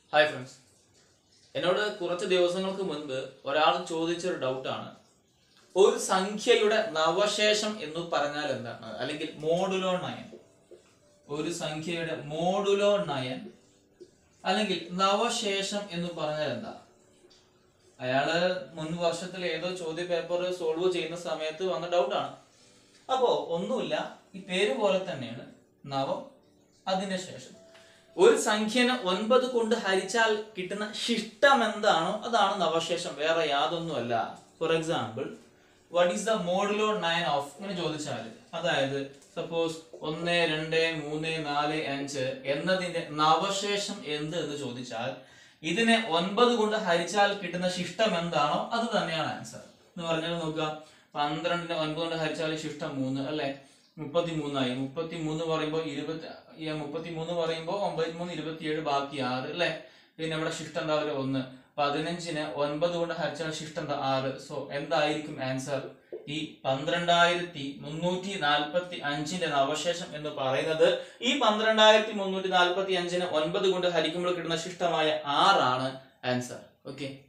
hi friends എന്നോട് കുറച്ച് ദിവസങ്ങൾക്ക് മുൻപ് ഒരാൾ ചോദിച്ചൊരു ഡൗട്ടാണ് ഒരു സംഖ്യയുടെ നവശേഷം എന്ന് പറഞ്ഞാൽ എന്താണ് അല്ലെങ്കിൽ മോഡുലോ നയൻ ഒരു സംഖ്യയുടെ മോഡുലോ നയൻ അല്ലെങ്കിൽ നവശേഷം എന്ന് പറഞ്ഞാൽ എന്താ അയാള് മുൻ വർഷത്തിൽ ഏതോ ചോദ്യ പേപ്പർ സോൾവ് ചെയ്യുന്ന സമയത്ത് വന്ന ഡൗട്ടാണ് അപ്പോ ഒന്നുമില്ല ഈ പേര് പോലെ തന്നെയാണ് നവം അതിന് ശേഷം ഒരു സംഖ്യനെ ഒൻപത് കൊണ്ട് ഹരിച്ചാൽ കിട്ടുന്ന ശിഷ്ടം എന്താണോ അതാണ് നവശേഷം വേറെ യാതൊന്നുമല്ല for example what is the modulo nine of ഇങ്ങനെ ചോദിച്ചാൽ അതായത് സപ്പോസ് ഒന്ന് രണ്ട് മൂന്ന് നാല് അഞ്ച് എന്നതിന്റെ നവശേഷം എന്ത് എന്ന് ചോദിച്ചാൽ ഇതിനെ ഒൻപത് കൊണ്ട് ഹരിച്ചാൽ കിട്ടുന്ന ശിഷ്ടം എന്താണോ അത് തന്നെയാണ് ആൻസർ എന്ന് പറഞ്ഞാൽ നോക്കുക പന്ത്രണ്ടിനെ ഒൻപത് കൊണ്ട് ഹരിച്ചാൽ ശിഷ്ടം മൂന്ന് അല്ലെ മുപ്പത്തി മൂന്നായി മുപ്പത്തി മൂന്ന് പറയുമ്പോൾ ഇരുപത്തി ഈ മുപ്പത്തി മൂന്ന് പറയുമ്പോൾ ഒമ്പത് മൂന്ന് ഇരുപത്തിയേഴ് ബാക്കി ആറ് അല്ലെ പിന്നെ ഇവിടെ ശിഷ്ടം എന്താ പറയുക ഒന്ന് പതിനഞ്ചിന് ഒൻപത് കൊണ്ട് ഹരിച്ചാൽ ശിഷ്ടം എന്താ ആറ് സോ എന്തായിരിക്കും ആൻസർ ഈ പന്ത്രണ്ടായിരത്തി മുന്നൂറ്റി നാൽപ്പത്തി അഞ്ചിന്റെ നവശേഷം എന്ന് പറയുന്നത് ഈ പന്ത്രണ്ടായിരത്തി മുന്നൂറ്റി നാൽപ്പത്തി അഞ്ചിന് ഒൻപത് കൊണ്ട് ഹരിക്കുമ്പോൾ കിട്ടുന്ന ശിഷ്ടമായ ആറാണ് ആൻസർ ഓക്കെ